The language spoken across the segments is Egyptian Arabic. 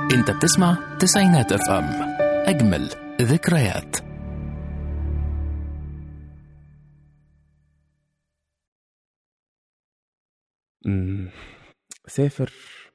انت بتسمع تسعينات اف ام اجمل ذكريات مم. اسافر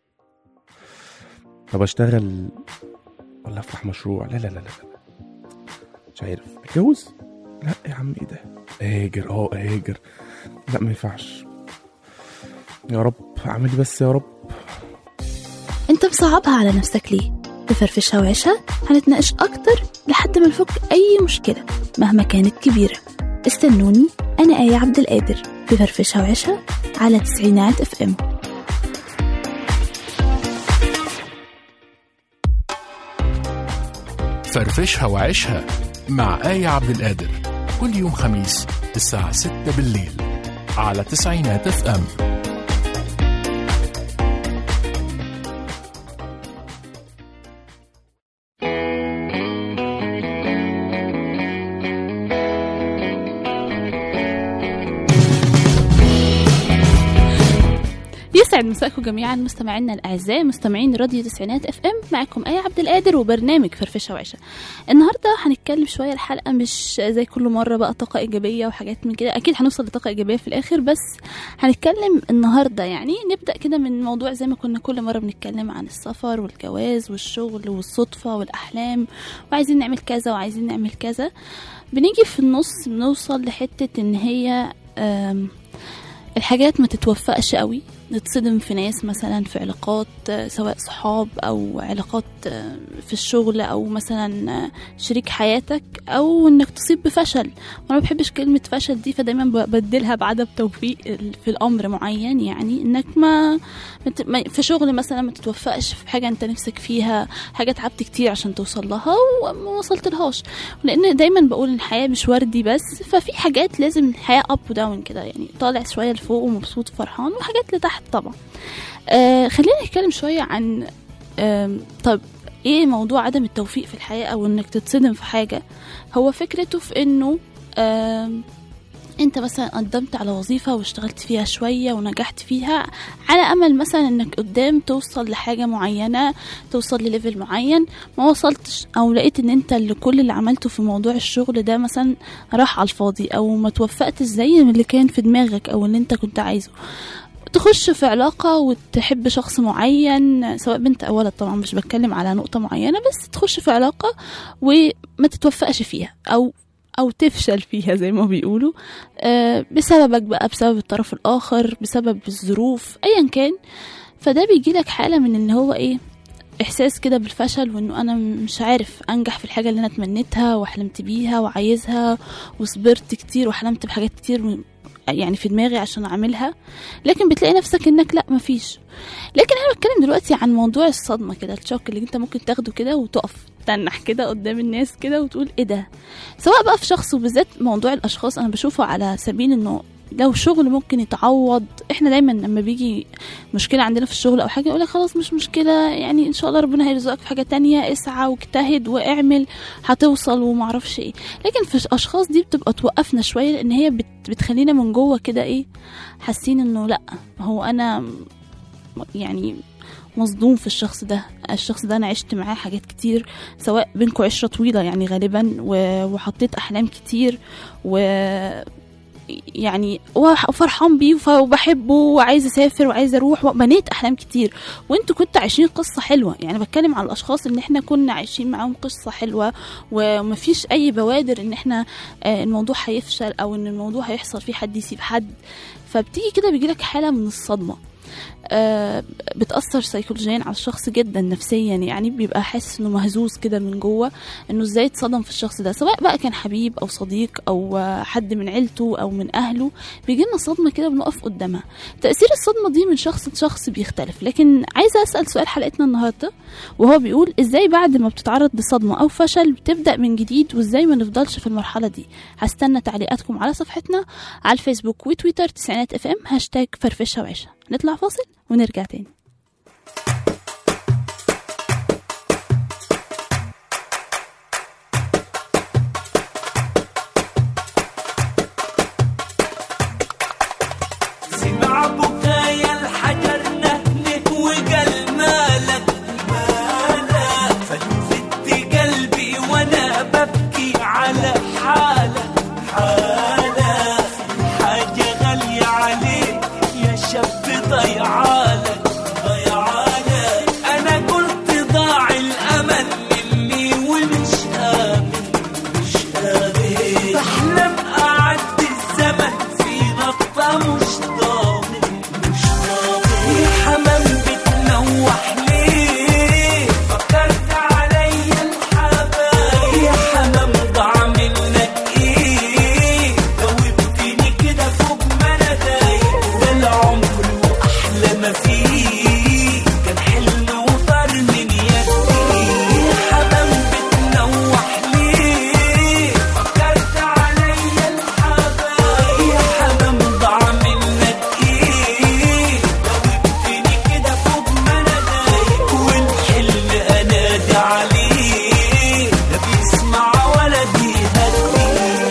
طب اشتغل ولا افتح مشروع لا لا لا لا لا. مش عارف اتجوز لا يا عم ايه ده اهاجر اه اهاجر لا ما ينفعش يا رب اعمل لي بس يا رب انت مصعبها على نفسك ليه في فرفشها وعيشها هنتناقش اكتر لحد ما نفك اي مشكله مهما كانت كبيره استنوني انا ايه عبد القادر في فرفشها وعيشها على تسعينات اف ام فرفشها وعيشها مع آية عبد القادر كل يوم خميس الساعة 6 بالليل على تسعينات اف ام يسعد مساءكم جميعا مستمعينا الاعزاء مستمعين راديو تسعينات اف ام معكم ايه عبد القادر وبرنامج فرفشه وعيشه النهارده هنتكلم شويه الحلقه مش زي كل مره بقى طاقه ايجابيه وحاجات من كده اكيد هنوصل لطاقه ايجابيه في الاخر بس هنتكلم النهارده يعني نبدا كده من موضوع زي ما كنا كل مره بنتكلم عن السفر والجواز والشغل والصدفه والاحلام وعايزين نعمل كذا وعايزين نعمل كذا بنيجي في النص بنوصل لحته ان هي آم، الحاجات ما تتوفقش قوي نتصدم في ناس مثلا في علاقات آه، سواء صحاب او علاقات آه، في الشغل او مثلا آه، شريك حياتك او انك تصيب بفشل وانا ما بحبش كلمه فشل دي فدايما ببدلها بعدم توفيق ال- في الامر معين يعني انك ما ما ت- ما- في شغل مثلا ما تتوفقش في حاجه انت نفسك فيها حاجه تعبت كتير عشان توصل لها وما وصلت لهاش لان دايما بقول ان الحياه مش وردي بس ففي حاجات لازم الحياه اب وداون كده يعني طالع شويه لفوق ومبسوط وفرحان وحاجات لتحت طبعا آه خلينا نتكلم شويه عن آم، طب ايه موضوع عدم التوفيق في الحياه او انك تتصدم في حاجه هو فكرته في انه آم، انت مثلا قدمت على وظيفه واشتغلت فيها شويه ونجحت فيها على امل مثلا انك قدام توصل لحاجه معينه توصل لليفل معين ما وصلتش او لقيت ان انت اللي كل اللي عملته في موضوع الشغل ده مثلا راح على الفاضي او ما توفقتش زي اللي كان في دماغك او اللي انت كنت عايزه تخش في علاقة وتحب شخص معين سواء بنت أو ولد طبعا مش بتكلم على نقطة معينة بس تخش في علاقة وما تتوفقش فيها أو أو تفشل فيها زي ما بيقولوا آه، بسببك بقى بسبب الطرف الآخر بسبب الظروف أيا كان فده بيجيلك حالة من إن هو إيه إحساس كده بالفشل وإنه أنا مش عارف أنجح في الحاجة اللي أنا تمنيتها وحلمت بيها وعايزها وصبرت كتير وحلمت بحاجات كتير من- يعني في دماغي عشان أعملها لكن بتلاقي نفسك إنك لأ مفيش لكن أنا بتكلم دلوقتي عن موضوع الصدمة كده الشوك اللي أنت ممكن تاخده كده وتقف تنح كده قدام الناس كده وتقول إيه ده سواء بقى في شخص وبالذات موضوع الأشخاص أنا بشوفه على سبيل إنه لو شغل ممكن يتعوض احنا دايما لما بيجي مشكلة عندنا في الشغل او حاجة يقولك خلاص مش مشكلة يعني ان شاء الله ربنا هيرزقك في حاجة تانية اسعى واجتهد واعمل هتوصل ومعرفش ايه لكن في الاشخاص دي بتبقى توقفنا شوية لان هي بت بتخلينا من جوه كده ايه حاسين انه لا هو انا م- يعني مصدوم في الشخص ده الشخص ده انا عشت معاه حاجات كتير سواء بينكم عشرة طويلة يعني غالبا و- وحطيت احلام كتير و يعني وح- وفرحان بيه وف- وبحبه وعايز اسافر وعايز اروح وبنيت احلام كتير وانتوا كنتوا عايشين قصه حلوه يعني بتكلم على الاشخاص ان احنا كنا عايشين معاهم قصه حلوه ومفيش اي بوادر ان احنا آه، الموضوع هيفشل او ان الموضوع هيحصل فيه حد يسيب حد فبتيجي كده بيجيلك حاله من الصدمه آه، بتأثر سيكولوجيا على الشخص جدا نفسيا يعني بيبقى حاسس انه مهزوز كده من جوه انه ازاي اتصدم في الشخص ده سواء بقى كان حبيب او صديق او آه، حد من عيلته او من اهله بيجي لنا صدمه كده بنقف قدامها تأثير الصدمه دي من شخص لشخص بيختلف لكن عايزه اسال سؤال حلقتنا النهارده وهو بيقول ازاي بعد ما بتتعرض لصدمه او فشل بتبدا من جديد وازاي ما نفضلش في المرحله دي هستنى تعليقاتكم على صفحتنا على الفيسبوك وتويتر تسعينات اف ام هاشتاج فرفشه وعيشه نطلع فاصل ونرجع تاني سمع بكايا الحجر نهنه وقال مالك مالك ضيعانك ضيعانك انا قلت ضاع الامل مني ومش قابل مش قابل بحلم اعدي الزمن في نقطة مش ضامن مش ضامن يا حمام بتنوح ليه فكرت عليا الحبايب يا حمام ضاع منك ايه جاوبتني كده فوق ما انا دايق ده العمر واحلى ما فيه كان حلم وطار من يدي يا حمام بتنوح ليه فكرت عليا الحبايب يا حمام ضاع منك ايه جاوبتني كده فوق ما انا دايق والحلم انادي عليه لا بيسمع ولا بيهدي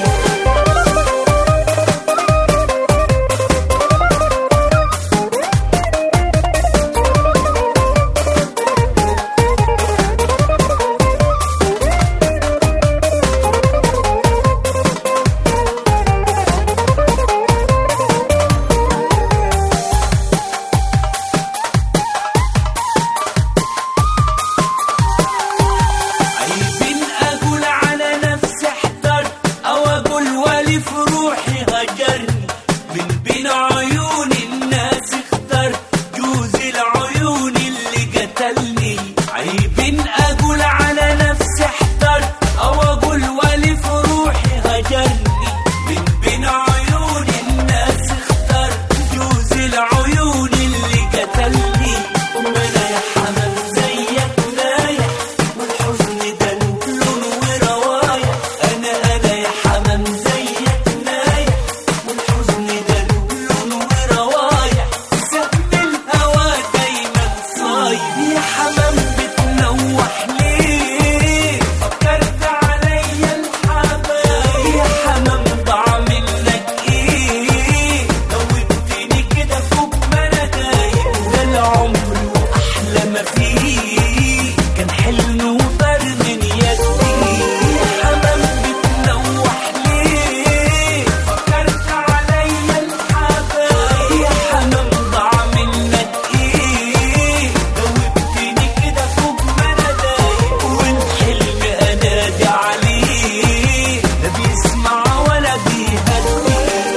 عيب اقول على نفسي احترت او اقول ولي في روحي هجرني من بين عيون الناس اخترت جوز العيون اللي قتلني عيب اقول على نفسي احترت او اقول ولي في روحي هجرني من بين عيون الناس اخترت جوز العيون اللي قتلني وانا يا حمام زيك نايح والحزن ده لون وروايح انا انا يا حمام زيك نايح والحزن ده لون وروايح سهم الهوى دايما صايم يا حمام بتنوح ليه فكرت عليا الحبايب يا حمام ضاع منك ايه جاوبتني كده فوق ما انا دايق ده العمر واحلى ما فيه كان حلم وطار من يدي يا حمام بتنوح ليه فكرت عليا الحبايب يا حمام ضاع منك ايه جاوبتني كده فوق ما انا دايق والحلم انادي عليه لا بيسمع ولا بيهدي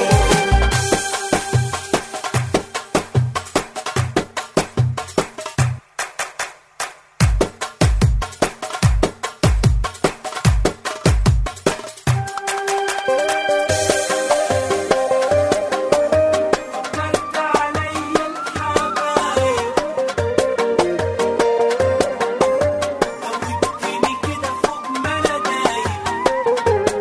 فكرت عليا الحبايب جاوبتني كده فوق ما انا دايق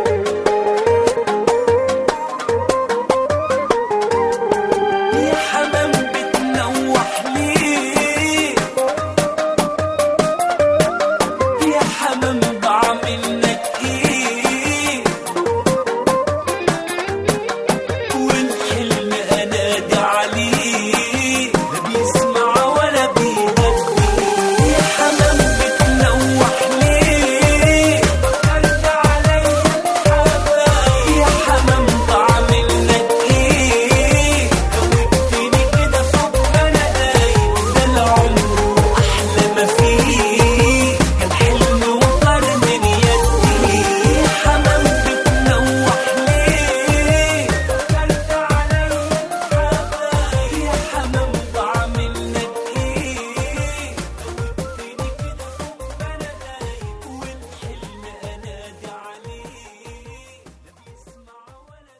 يا حمام بتنوح ليه يا حمام ضاع منك ايه والحلم انادي عليه لا بيسمع ولا بيهدي يا حمام بتنوح ليه فكرت عليا الحبايب يا حمام ضاع منك ايه جاوبتني كده فوق ما انا دايق ده العمر واحلى ما فيه كان حلم وطار من يدي يا حمام بتنوح ليه فكرت عليا الحبايب يا حمام ضاع منك ايه جاوبتني كده فوق ما انا دايق والحلم انادي عليه لا بيسمع ولا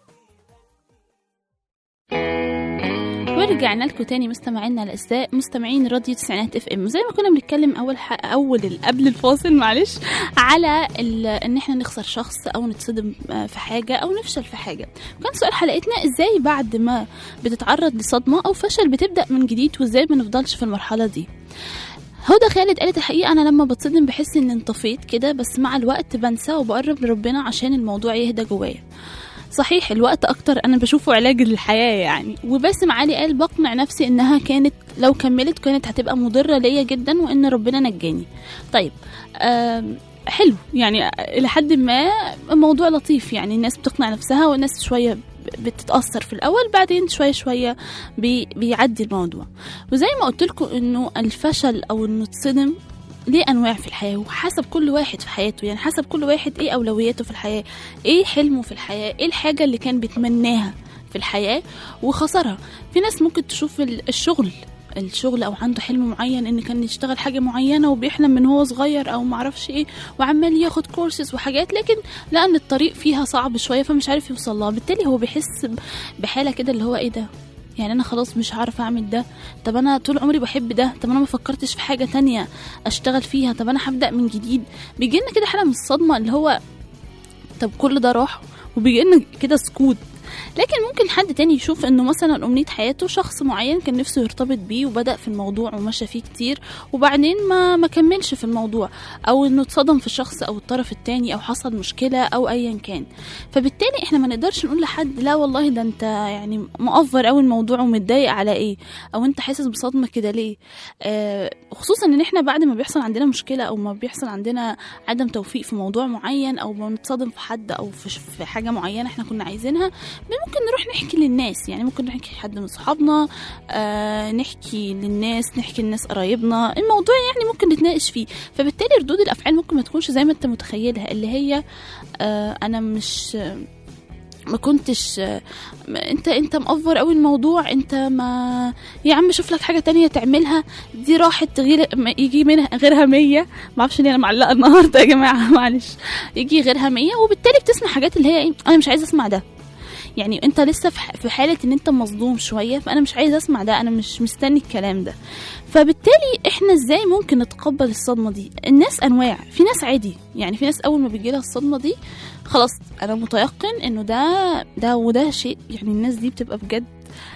ورجعنا لكم تاني مستمعينا الاعزاء مستمعين راديو تسعينات اف ام زي ما كنا بنتكلم اول ح... اول ال- قبل الفاصل معلش على ال... ان احنا نخسر شخص او نتصدم آه، في حاجه او نفشل في حاجه وكان سؤال حلقتنا ازاي بعد ما بتتعرض لصدمه او فشل بتبدا من جديد وازاي ما نفضلش في المرحله دي هدى خالد قالت الحقيقة أنا لما بتصدم بحس إن انطفيت كده بس مع الوقت بنسى وبقرب لربنا عشان الموضوع يهدى جوايا صحيح الوقت أكتر أنا بشوفه علاج للحياة يعني وباسم علي قال بقنع نفسي إنها كانت لو كملت كانت هتبقى مضرة ليا جدا وإن ربنا نجاني طيب آم، حلو يعني الى حد ما الموضوع لطيف يعني الناس بتقنع نفسها والناس شويه بتتاثر في الاول بعدين شويه شويه بي بيعدي الموضوع وزي ما قلت لكم انه الفشل او انه تصدم ليه انواع في الحياه وحسب كل واحد في حياته يعني حسب كل واحد ايه اولوياته في الحياه ايه حلمه في الحياه ايه الحاجه اللي كان بيتمناها في الحياه وخسرها في ناس ممكن تشوف ال- الشغل الشغل او عنده حلم معين ان كان يشتغل حاجه معينه وبيحلم من هو صغير او معرفش ايه وعمال ياخد كورسز وحاجات لكن لقى ان الطريق فيها صعب شويه فمش عارف يوصل لها بالتالي هو بيحس ب- بحاله كده اللي هو ايه ده يعني انا خلاص مش عارف اعمل ده طب انا طول عمري بحب ده طب انا ما فكرتش في حاجه تانية اشتغل فيها طب انا هبدا من جديد بيجي لنا كده حاله من الصدمه اللي هو طب كل ده راح وبيجي لنا كده سكوت لكن ممكن حد تاني يشوف انه مثلا امنيه حياته شخص معين كان نفسه يرتبط بيه وبدا في الموضوع ومشى فيه كتير وبعدين ما ما كملش في الموضوع او انه اتصدم في الشخص او الطرف التاني او حصل مشكله او ايا كان فبالتالي احنا ما نقدرش نقول لحد لا والله ده انت يعني مقفر قوي الموضوع ومتضايق على ايه او انت حاسس بصدمه كده ليه آه خصوصا ان احنا بعد ما بيحصل عندنا مشكله او ما بيحصل عندنا عدم توفيق في موضوع معين او بنتصدم في حد او في, في حاجه معينه احنا كنا عايزينها ممكن نروح نحكي للناس يعني ممكن نحكي لحد من صحابنا آه نحكي للناس نحكي للناس قرايبنا الموضوع يعني ممكن نتناقش فيه فبالتالي ردود الافعال ممكن ما تكونش زي ما انت متخيلها اللي هي آه انا مش ما كنتش ما انت انت مقفر قوي الموضوع انت ما يا عم شوف لك حاجه تانية تعملها دي راحت غير ما يجي منها غيرها مية ما اعرفش ليه انا معلقه النهارده يا جماعه معلش يجي غيرها مية وبالتالي بتسمع حاجات اللي هي ايه انا مش عايزه اسمع ده يعني انت لسه في ح- في حاله ان انت مصدوم شويه فانا مش عايزه اسمع ده انا مش مستني الكلام ده فبالتالي احنا ازاي ممكن نتقبل الصدمه دي الناس انواع في ناس عادي يعني في ناس اول ما بيجي لها الصدمه دي خلاص انا متيقن انه ده ده وده شيء يعني الناس دي بتبقى بجد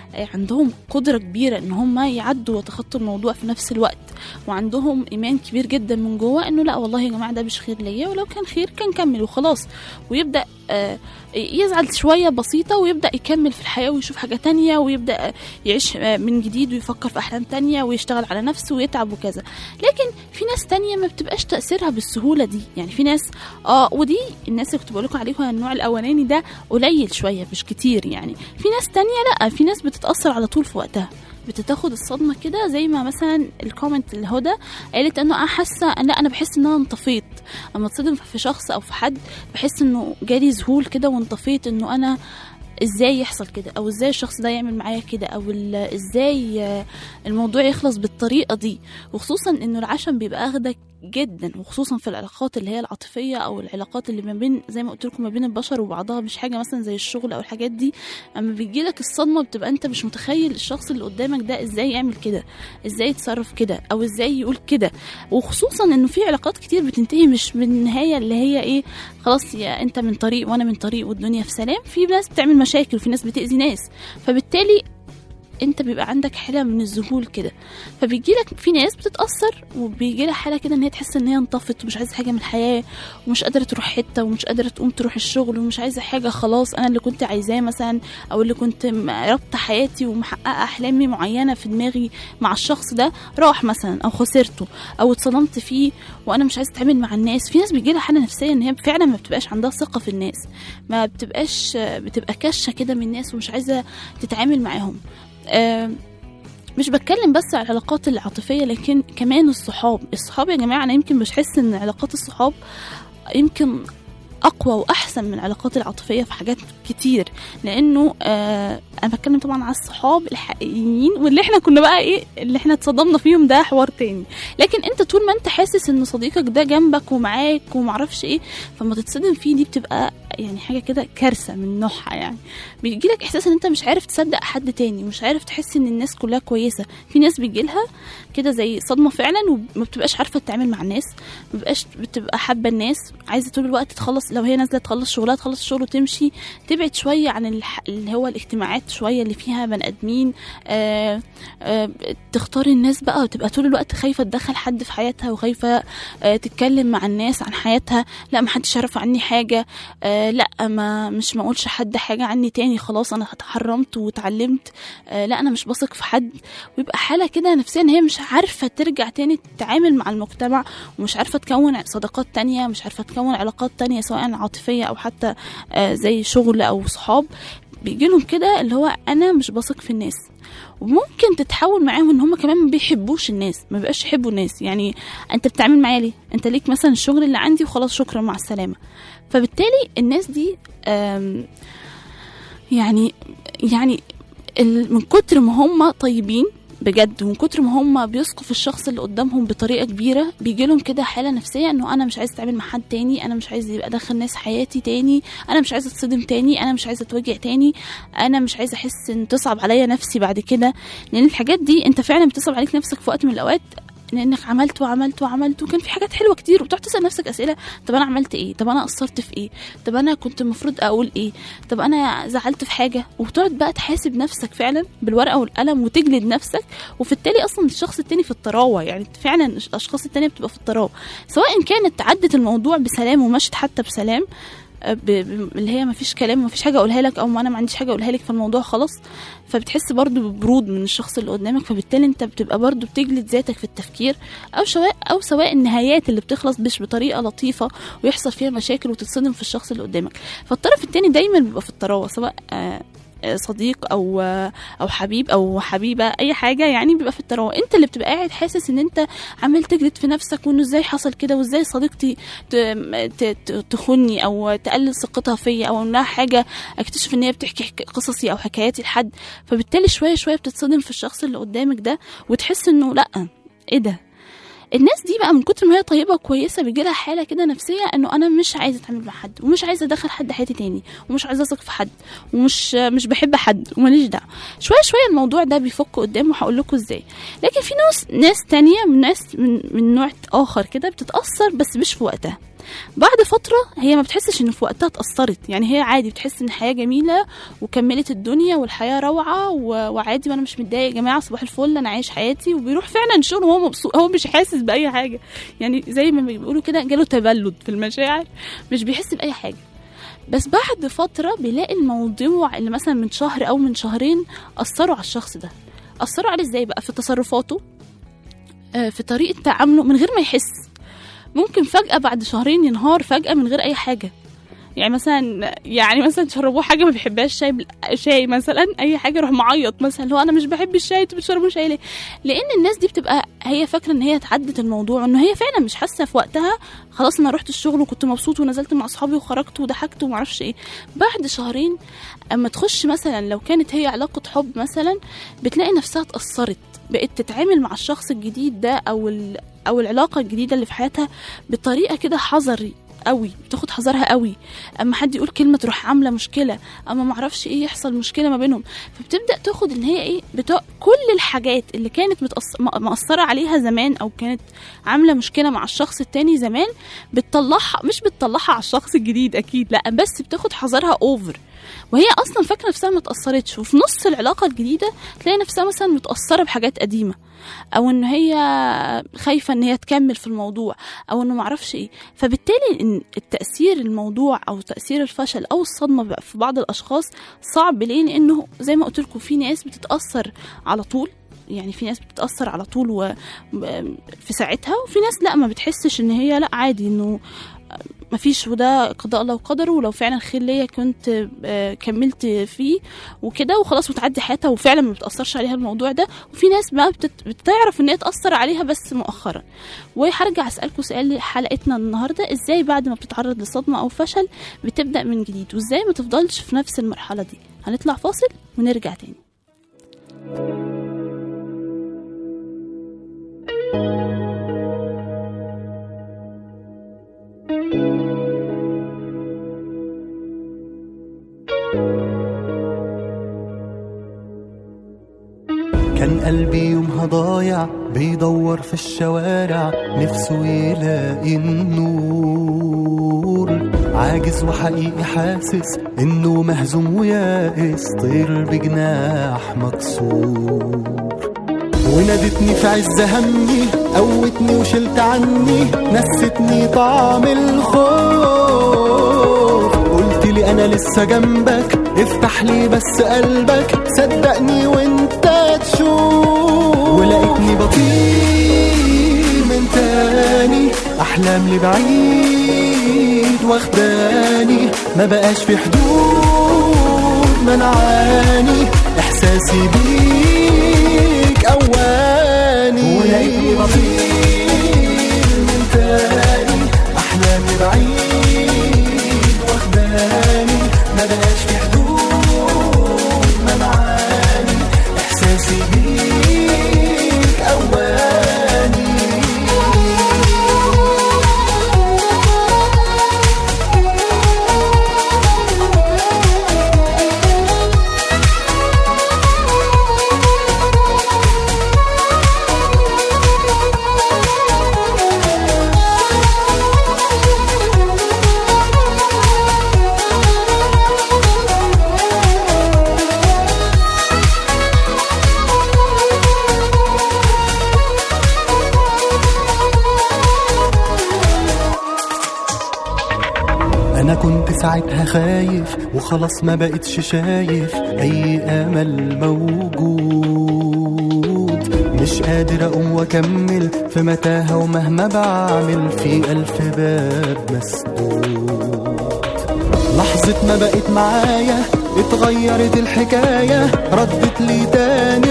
عندهم قدرة كبيرة ان هم يعدوا ويتخطوا الموضوع في نفس الوقت وعندهم ايمان كبير جدا من جوه انه لا والله يا جماعة ده مش خير ليا ولو كان خير كان كمل وخلاص ويبدأ آه، يزعل شوية بسيطة ويبدأ يكمل في الحياة ويشوف حاجة تانية ويبدأ يعيش آه، من جديد ويفكر في أحلام تانية ويشتغل على نفسه ويتعب وكذا لكن في ناس تانية ما بتبقاش تأثيرها بالسهولة دي يعني في ناس اه ودي الناس اللي كنت بقول لكم عليهم النوع الأولاني ده قليل شوية مش كتير يعني في ناس تانية لا في ناس بتتأثر على طول في وقتها بتتاخد الصدمه كده زي ما مثلا الكومنت الهدى قالت انه انا حاسه لا انا بحس ان انا انطفيت اما اتصدم في شخص او في حد بحس انه جالي ذهول كده وانطفيت انه انا ازاي يحصل كده او ازاي الشخص ده يعمل معايا كده او ال- ازاي آه، الموضوع يخلص بالطريقه دي وخصوصا انه العشم بيبقى اخدك جدا وخصوصا في العلاقات اللي هي العاطفيه او العلاقات اللي ما بين زي ما قلت لكم ما بين البشر وبعضها مش حاجه مثلا زي الشغل او الحاجات دي اما بيجي لك الصدمه بتبقى انت مش متخيل الشخص اللي قدامك ده ازاي يعمل كده ازاي يتصرف كده او ازاي يقول كده وخصوصا انه في علاقات كتير بتنتهي مش بالنهايه اللي هي ايه خلاص يا انت من طريق وانا من طريق والدنيا في سلام في ناس بتعمل مشاكل وفي ناس بتاذي ناس فبالتالي انت بيبقى عندك حاله من الذهول كده فبيجي لك في ناس بتتاثر وبيجي لها حاله كده ان هي تحس ان هي انطفت ومش عايزه حاجه من الحياه ومش قادره تروح حته ومش قادره تقوم تروح الشغل ومش عايزه حاجه خلاص انا اللي كنت عايزاه مثلا او اللي كنت م- رابطه حياتي ومحققه احلامي معينه في دماغي مع الشخص ده راح مثلا او خسرته او اتصدمت فيه وانا مش عايزه اتعامل مع الناس في ناس بيجي لها حاله نفسيه ان هي فعلا ما بتبقاش عندها ثقه في الناس ما بتبقاش بتبقى كشه كده من الناس ومش عايزه تتعامل معاهم آه، مش بتكلم بس على العلاقات العاطفيه لكن كمان الصحاب الصحاب يا جماعه انا يمكن بحس ان علاقات الصحاب يمكن اقوى واحسن من العلاقات العاطفيه في حاجات كتير لانه آه انا بتكلم طبعا على الصحاب الحقيقيين واللي احنا كنا بقى ايه اللي احنا اتصدمنا فيهم ده حوار تاني لكن انت طول ما انت حاسس ان صديقك ده جنبك ومعاك ومعرفش ايه فما تتصدم فيه دي بتبقى يعني حاجه كده كارثه من نوعها يعني بيجي لك احساس ان انت مش عارف تصدق حد تاني مش عارف تحس ان الناس كلها كويسه في ناس بيجي لها كده زي صدمه فعلا وما بتبقاش عارفه تتعامل مع الناس ما بتبقاش بتبقى حابه الناس عايزه طول الوقت تخلص لو هي نازله تخلص شغلها تخلص الشغل وتمشي تبعد شويه عن الح... اللي هو الاجتماعات شويه اللي فيها بني ادمين آه آه، تختار الناس بقى وتبقى طول الوقت خايفه تدخل حد في حياتها وخايفه آه، تتكلم مع الناس عن حياتها لا ما حدش يعرف عني حاجه آه، لا ما مش ما اقولش حد حاجه عني تاني خلاص انا اتحرمت واتعلمت آه، لا انا مش بثق في حد ويبقى حاله كده نفسيا هي مش عارفه ترجع تاني تتعامل مع المجتمع ومش عارفه تكون صداقات تانية مش عارفه تكون علاقات تانية سواء عاطفيه او حتى آه، زي شغل او صحاب بيجي لهم كده اللي هو انا مش بثق في الناس وممكن تتحول معاهم ان هم كمان ما بيحبوش الناس ما بيبقاش يحبوا الناس يعني انت بتتعامل معايا ليه انت ليك مثلا الشغل اللي عندي وخلاص شكرا مع السلامه فبالتالي الناس دي آم، يعني يعني ال- من كتر ما هم طيبين بجد ومن كتر ما هم بيثقوا في الشخص اللي قدامهم بطريقه كبيره بيجي لهم كده حاله نفسيه انه انا مش عايز اتعامل مع حد تاني انا مش عايز يبقى ادخل ناس حياتي تاني انا مش عايزه اتصدم تاني انا مش عايزه اتوجع تاني انا مش عايزه احس ان تصعب عليا نفسي بعد كده لان الحاجات دي انت فعلا بتصعب عليك نفسك في وقت من الاوقات لانك عملت وعملت وعملت وكان في حاجات حلوه كتير وبتقعد تسال نفسك اسئله طب انا عملت ايه طب انا قصرت في ايه طب انا كنت المفروض اقول ايه طب انا زعلت في حاجه وبتقعد بقى تحاسب نفسك فعلا بالورقه والقلم وتجلد نفسك وفي التالي اصلا الشخص التاني في الطراوه يعني فعلا الاشخاص التانية بتبقى في الطراوه سواء كانت عدت الموضوع بسلام ومشت حتى بسلام آه، ب... ب... اللي هي مفيش كلام مفيش حاجه اقولها لك او ما انا ما عنديش حاجه اقولها لك في الموضوع خلاص فبتحس برضو ببرود من الشخص اللي قدامك فبالتالي انت بتبقى برضو بتجلد ذاتك في التفكير او سواء او سواء النهايات اللي بتخلص مش بطريقه لطيفه ويحصل فيها مشاكل وتتصدم في الشخص اللي قدامك فالطرف التاني دايما بيبقى في الطراوه سواء آه، آه، صديق او آه، او حبيب او حبيبه اي حاجه يعني بيبقى في الطراوه انت اللي بتبقى قاعد حاسس ان انت عمال تجلد في نفسك وانه ازاي حصل كده وازاي صديقتي ت- ت- ت- تخوني او تقلل ثقتها فيا او انها حاجه اكتشف ان هي بتحكي حك- قصصي او حكاياتي لحد فبالتالي شويه شويه بتصدم في الشخص اللي قدامك ده وتحس انه لا ايه ده الناس دي بقى من كتر ما هي طيبه وكويسه بيجي لها حاله كده نفسيه انه انا مش عايزه اتعامل مع حد ومش عايزه ادخل حد حياتي تاني ومش عايزه اثق في حد ومش مش بحب حد وماليش دعوه شويه شويه الموضوع ده بيفك قدام وهقول لكم ازاي لكن في ناس ناس تانية من ناس من, من نوع اخر كده بتتاثر بس مش في وقتها بعد فترة هي ما بتحسش ان في وقتها اتأثرت يعني هي عادي بتحس ان الحياة جميلة وكملت الدنيا والحياة روعة و- وعادي وانا مش متضايق يا جماعة صباح الفل انا عايش حياتي وبيروح فعلا شغله وهو مبسوط هو مش حاسس بأي حاجة يعني زي ما بيقولوا كده جاله تبلد في المشاعر مش بيحس بأي حاجة بس بعد فترة بيلاقي الموضوع اللي مثلا من شهر أو من شهرين أثروا على الشخص ده أثروا عليه ازاي بقى في تصرفاته آه، في طريقة تعامله من غير ما يحس ممكن فجأة بعد شهرين ينهار فجأة من غير أي حاجة يعني مثلا يعني مثلا شربوه حاجه ما بيحبهاش شاي بال- شاي مثلا اي حاجه يروح معيط مثلا اللي هو انا مش بحب الشاي انتوا بتشربوا شاي ليه لان الناس دي بتبقى هي فاكره ان هي اتعدت الموضوع انه هي فعلا مش حاسه في وقتها خلاص انا رحت الشغل وكنت مبسوط ونزلت مع اصحابي وخرجت وضحكت وما اعرفش ايه بعد شهرين اما تخش مثلا لو كانت هي علاقه حب مثلا بتلاقي نفسها اتاثرت بقت تتعامل مع الشخص الجديد ده او ال... او العلاقه الجديده اللي في حياتها بطريقه كده حذري قوي بتاخد حذرها قوي اما حد يقول كلمه تروح عامله مشكله اما معرفش ايه يحصل مشكله ما بينهم فبتبدا تاخد ان هي ايه بتوع كل الحاجات اللي كانت متأث... م- مأثره عليها زمان او كانت عامله مشكله مع الشخص التاني زمان بتطلعها مش بتطلعها على الشخص الجديد اكيد لا بس بتاخد حذرها اوفر وهي اصلا فاكره نفسها ما اتاثرتش وفي نص العلاقه الجديده تلاقي نفسها مثلا متاثره بحاجات قديمه او ان هي خايفه ان هي تكمل في الموضوع او انه معرفش ايه فبالتالي ان التاثير الموضوع او تاثير الفشل او الصدمه بقى في بعض الاشخاص صعب ليه لانه زي ما قلت لكم في ناس بتتاثر على طول يعني في ناس بتتاثر على طول و في ساعتها وفي ناس لا ما بتحسش ان هي لا عادي انه مفيش وده قضاء الله وقدره ولو فعلا خير ليا كنت آه، كملت فيه وكده وخلاص وتعدي حياتها وفعلا ما بتاثرش عليها الموضوع ده وفي ناس بقى بتت- بتعرف ان هي تاثر عليها بس مؤخرا وهرجع اسالكم سؤال حلقتنا النهارده ازاي بعد ما بتتعرض لصدمه او فشل بتبدا من جديد وازاي ما تفضلش في نفس المرحله دي هنطلع فاصل ونرجع تاني كان قلبي يومها ضايع بيدور في الشوارع نفسه يلاقي النور عاجز وحقيقي حاسس انه مهزوم ويائس طير بجناح مكسور ونادتني في عز همي قوتني وشلت عني نستني طعم الخوف قلت لي انا لسه جنبك افتح لي بس قلبك صدقني وانت تشوف ولقيتني بطير من تاني احلام لبعيد واخداني ما بقاش في حدود منعاني احساسي بيك اواني ولقيتني بطير من تاني احلامي بعيد واخداني ما بقاش في حدود منعاني احساسي بيك اواني انا كنت ساعتها خايف وخلاص ما بقتش شايف اي امل موجود مش قادر اقوم واكمل في متاهه ومهما بعمل في الف باب مسدود لحظة ما بقت معايا اتغيرت الحكاية ردت لي تاني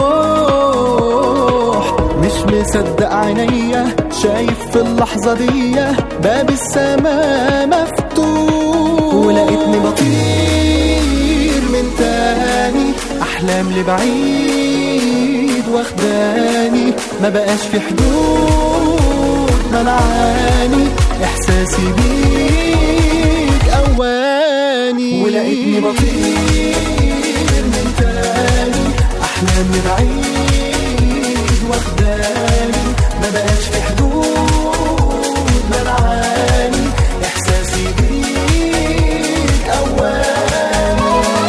الروح مش مصدق عينيا شايف في اللحظة دي باب السماء مفتوح ولقيتني بطير من تاني أحلام لبعيد واخداني ما بقاش في حدود منعاني إحساسي بيك أواني ولقيتني بطير من تاني أحلامي بعيد واخداني ما بقاش في حدود منعاني إحساسي بيك أواني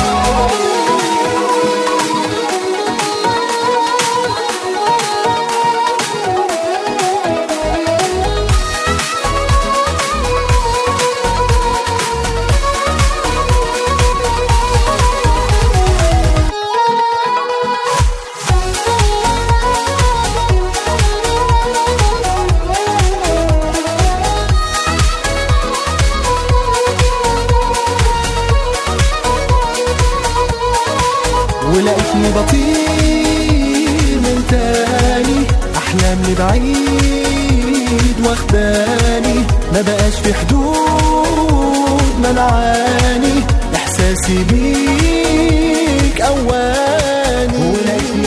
ولقيتني بطير من تاني احلام لبعيد واخداني ما بقاش في حدود منعاني احساسي بيك اواني ولقيتني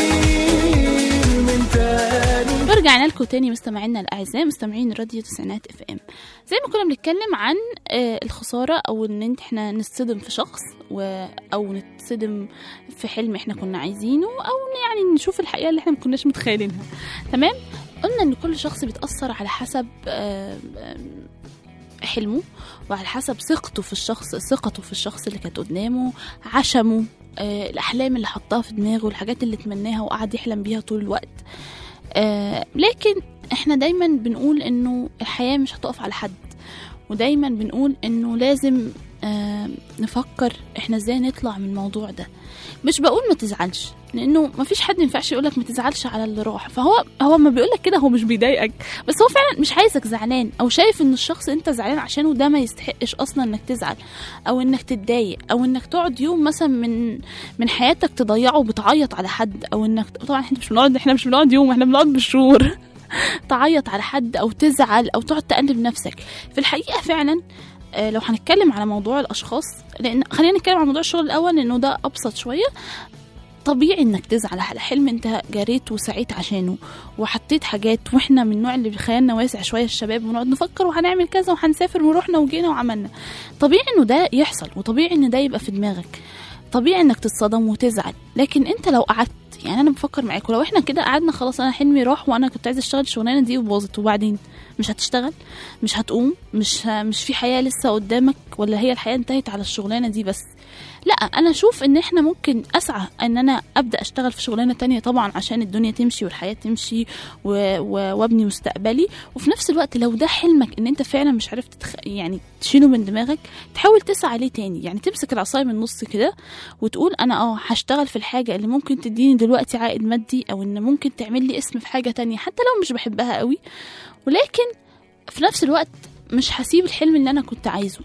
بطير من تاني ورجعنا لكم تاني مستمعينا الاعزاء مستمعين راديو تسعينات اف ام زي ما كنا بنتكلم عن آه، الخساره او ان إنت- احنا نتصدم في شخص و... او نتصدم في حلم احنا كنا عايزينه او يعني نشوف الحقيقه اللي احنا ما كناش متخيلينها تمام قلنا ان كل شخص بيتاثر على حسب آه، آه، حلمه وعلى حسب ثقته في الشخص ثقته في الشخص اللي كانت قدامه عشمه آه، الاحلام اللي حطها في دماغه الحاجات اللي تمناها وقعد يحلم بيها طول الوقت آه لكن احنا دايما بنقول انه الحياة مش هتقف على حد ودايما بنقول انه لازم آه نفكر احنا ازاي نطلع من الموضوع ده مش بقول ما تزعلش لانه ما فيش حد ينفعش يقولك ما تزعلش على اللي راح فهو هو ما بيقولك كده هو مش بيضايقك بس هو فعلا مش عايزك زعلان او شايف ان الشخص انت زعلان عشانه ده ما يستحقش اصلا انك تزعل او انك تتضايق او انك تقعد يوم مثلا من من حياتك تضيعه بتعيط على حد او انك طبعا احنا مش بنقعد احنا مش بنقعد يوم احنا بنقعد بالشهور تعيط على حد او تزعل او تقعد تقلب نفسك في الحقيقه فعلا آه، لو هنتكلم على موضوع الاشخاص لان خلينا نتكلم على موضوع الشغل الاول لانه ده ابسط شويه طبيعي انك تزعل على حلم انت جريت وسعيت عشانه وحطيت حاجات واحنا من النوع اللي بخيالنا واسع شويه الشباب ونقعد نفكر وهنعمل كذا وهنسافر ورحنا وجينا وعملنا طبيعي انه ده يحصل وطبيعي ان ده يبقى في دماغك طبيعي انك تتصدم وتزعل لكن انت لو قعدت يعني انا بفكر معاك ولو احنا كده قعدنا خلاص انا حلمي راح وانا كنت عايزه اشتغل الشغلانه دي وباظت وبعدين مش هتشتغل مش هتقوم مش ه... مش في حياه لسه قدامك ولا هي الحياه انتهت على الشغلانه دي بس لا انا اشوف ان احنا ممكن اسعى ان انا ابدا اشتغل في شغلانه تانية طبعا عشان الدنيا تمشي والحياه تمشي و... و... وابني مستقبلي وفي نفس الوقت لو ده حلمك ان انت فعلا مش عارف تتخ... يعني تشيله من دماغك تحاول تسعى عليه تاني يعني تمسك العصايه من النص كده وتقول انا اه هشتغل في الحاجه اللي ممكن تديني دلوقتي عائد مادي او ان ممكن تعمل لي اسم في حاجه تانية حتى لو مش بحبها قوي ولكن في نفس الوقت مش هسيب الحلم اللي انا كنت عايزه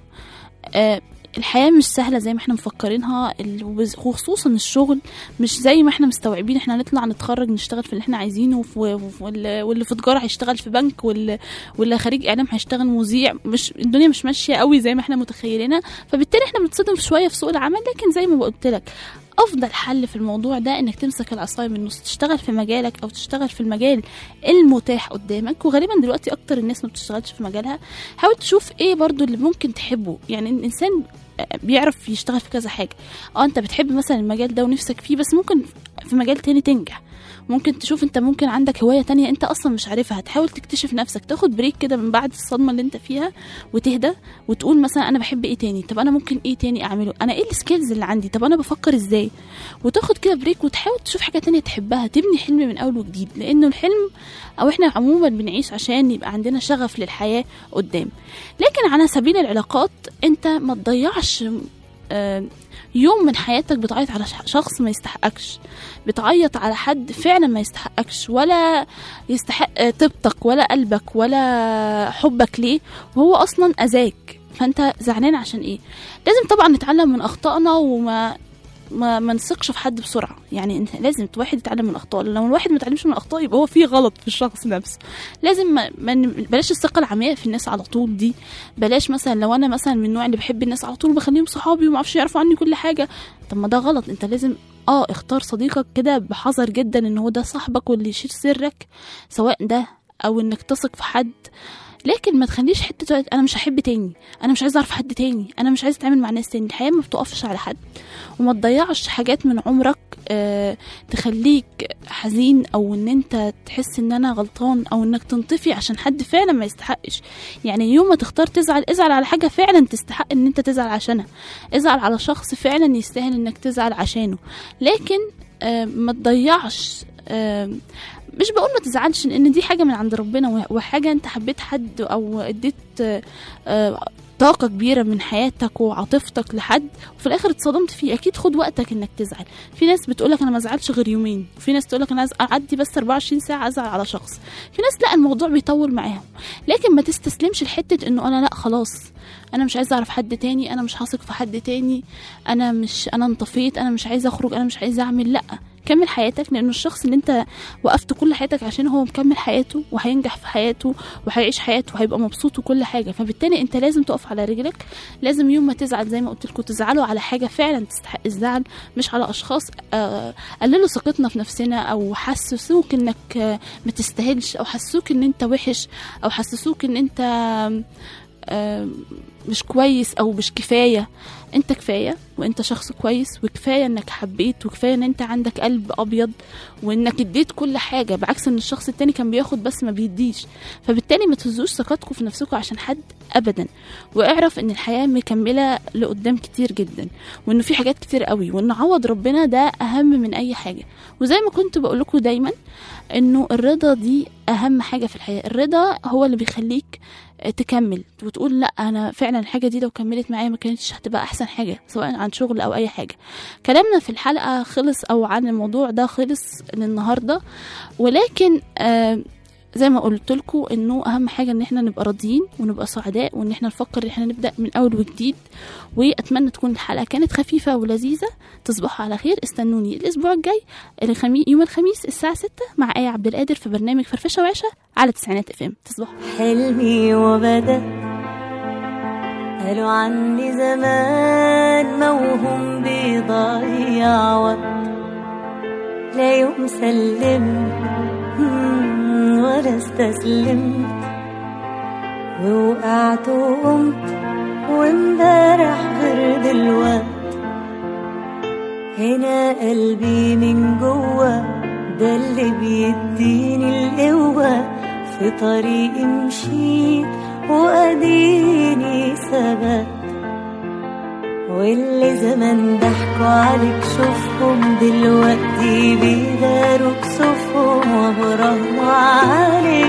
آه الحياة مش سهلة زي ما احنا مفكرينها ال- وبز- وخصوصا الشغل مش زي ما احنا مستوعبين احنا نطلع نتخرج نشتغل في اللي احنا عايزينه وف- وف- واللي واللي في تجارة هيشتغل في بنك واللي, واللي خريج اعلام هيشتغل مذيع مش الدنيا مش ماشية قوي زي ما احنا متخيلينها فبالتالي احنا بنتصدم شوية في سوق العمل لكن زي ما قلت لك افضل حل في الموضوع ده انك تمسك العصايه من النص تشتغل في مجالك او تشتغل في المجال المتاح قدامك وغالبا دلوقتي اكتر الناس ما بتشتغلش في مجالها حاول تشوف ايه برضو اللي ممكن تحبه يعني الانسان بيعرف يشتغل في كذا حاجه اه انت بتحب مثلا المجال ده ونفسك فيه بس ممكن في مجال تاني تنجح ممكن تشوف انت ممكن عندك هوايه تانية انت اصلا مش عارفها تحاول تكتشف نفسك تاخد بريك كده من بعد الصدمه اللي انت فيها وتهدى وتقول مثلا انا بحب ايه تاني طب انا ممكن ايه تاني اعمله انا ايه السكيلز اللي عندي طب انا بفكر ازاي وتاخد كده بريك وتحاول تشوف حاجه تانية تحبها تبني حلم من اول وجديد لانه الحلم او احنا عموما بنعيش عشان يبقى عندنا شغف للحياه قدام لكن على سبيل العلاقات انت ما تضيعش آه، يوم من حياتك بتعيط على ش- شخص ما يستحقكش بتعيط على حد فعلا ما يستحقكش ولا يستحق آه، طيبتك ولا قلبك ولا حبك ليه وهو اصلا اذاك فانت زعلان عشان ايه لازم طبعا نتعلم من اخطائنا وما ما ما نثقش في حد بسرعه يعني انت لازم الواحد يتعلم من اخطائه لو الواحد ما اتعلمش من اخطائه يبقى هو في غلط في الشخص نفسه لازم ما ما ن- بلاش الثقه العمياء في الناس على طول دي بلاش مثلا لو انا مثلا من النوع اللي بحب الناس على طول وبخليهم صحابي وما اعرفش يعرفوا عني كل حاجه طب ما ده غلط انت لازم اه اختار صديقك كده بحذر جدا ان هو ده صاحبك واللي يشيل سرك سواء ده او انك تثق في حد لكن ما تخليش حته وقت انا مش هحب تاني انا مش عايز اعرف حد تاني انا مش عايز اتعامل مع ناس تاني الحياه ما بتقفش على حد وما تضيعش حاجات من عمرك آه تخليك حزين او ان انت تحس ان انا غلطان او انك تنطفي عشان حد فعلا ما يستحقش يعني يوم ما تختار تزعل ازعل على حاجه فعلا تستحق ان انت تزعل عشانها ازعل على شخص فعلا يستاهل انك تزعل عشانه لكن آه ما تضيعش آه مش بقول ما تزعلش لان دي حاجه من عند ربنا وح- وحاجه انت حبيت حد او اديت آه، آه، طاقة كبيرة من حياتك وعاطفتك لحد وفي الآخر اتصدمت فيه أكيد خد وقتك إنك تزعل في ناس بتقولك أنا ما زعلش غير يومين وفي ناس تقولك أنا عايز أعدي بس 24 ساعة أزعل على شخص في ناس لا الموضوع بيطول معاهم لكن ما تستسلمش لحتة إنه أنا لا خلاص أنا مش عايزة أعرف حد تاني أنا مش هثق في حد تاني أنا مش أنا انطفيت أنا مش عايزة أخرج أنا مش عايزة أعمل لأ كمل حياتك لأنه الشخص اللي أنت وقفت كل حياتك عشان هو مكمل حياته وهينجح في حياته وهيعيش حياته وهيبقى مبسوط وكل حاجه فبالتالي انت لازم تقف على رجلك لازم يوم ما تزعل زي ما قلت لكم تزعلوا على حاجه فعلا تستحق الزعل مش على اشخاص آه، قللوا ثقتنا في نفسنا او حسسوك انك آه، ما تستاهلش او حسسوك ان انت وحش او حسسوك ان انت آه، مش كويس او مش كفايه انت كفايه وانت شخص كويس وكفايه انك حبيت وكفايه ان انت عندك قلب ابيض وانك اديت كل حاجه بعكس ان الشخص التاني كان بياخد بس ما بيديش فبالتالي ما تهزوش ثقتكم في نفسكم عشان حد ابدا واعرف ان الحياه مكمله لقدام كتير جدا وانه في حاجات كتير قوي وان عوض ربنا ده اهم من اي حاجه وزي ما كنت بقول لكم دايما انه الرضا دي اهم حاجه في الحياه الرضا هو اللي بيخليك تكمل وتقول لا انا فعلا الحاجه دي لو كملت معايا ما كانتش هتبقى احسن حاجه سواء عن شغل او اي حاجه كلامنا في الحلقه خلص او عن الموضوع ده خلص للنهارده ولكن آه زي ما قلت لكم انه اهم حاجه ان احنا نبقى راضيين ونبقى سعداء وان احنا نفكر ان احنا نبدا من اول وجديد واتمنى تكون الحلقه كانت خفيفه ولذيذه تصبحوا على خير استنوني الاسبوع الجاي الخميس يوم الخميس الساعه 6 مع ايه عبد القادر في برنامج فرفشه وعشه على تسعينات اف ام تصبحوا حلمي وبدأ قالوا عني زمان موهوم بيضيع وقت لا يوم سلمت مم، ولا استسلمت ووقعت وقمت وامبارح غير دلوقت هنا قلبي من جوه ده اللي بيديني القوة في طريقي مشيت وأديني ثبت واللي زمان ضحكوا عليك شوفهم دلوقتي بيداروا كسوفهم وبرغم عليك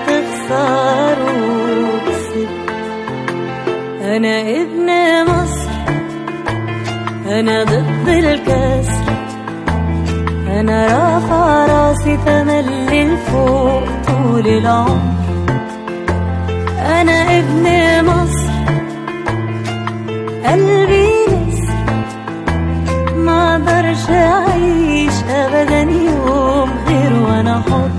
تخسروا كسبت أنا ابن مصر أنا ضد الكسر أنا رافع راسي تملي لفوق طول العمر أنا ابن مصر قلبي نسر ما اقدرش اعيش ابدا يوم غير وانا حر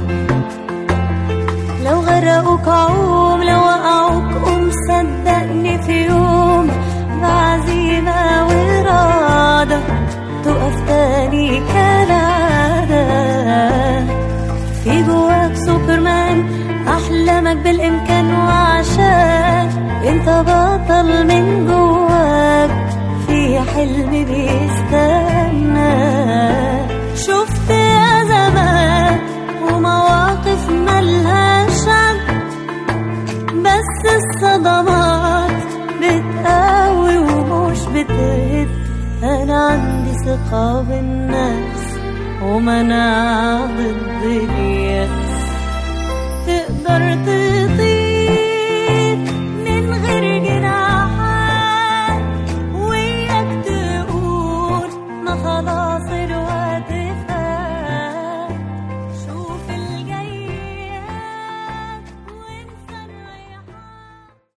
لو غرقوك عوم لو وقعوك قوم صدقني في يوم بعزيمة وإرادة تقف تاني كالعادة في جواك سوبرمان أحلامك بالإمكان وعشان انت بطل من جواك في حلم بيستنى شفت أزمات ومواقف ملهاش عد بس الصدمات بتقوي ومش بتهد أنا عندي ثقة بالناس ومناعة ضد اليأس تقدر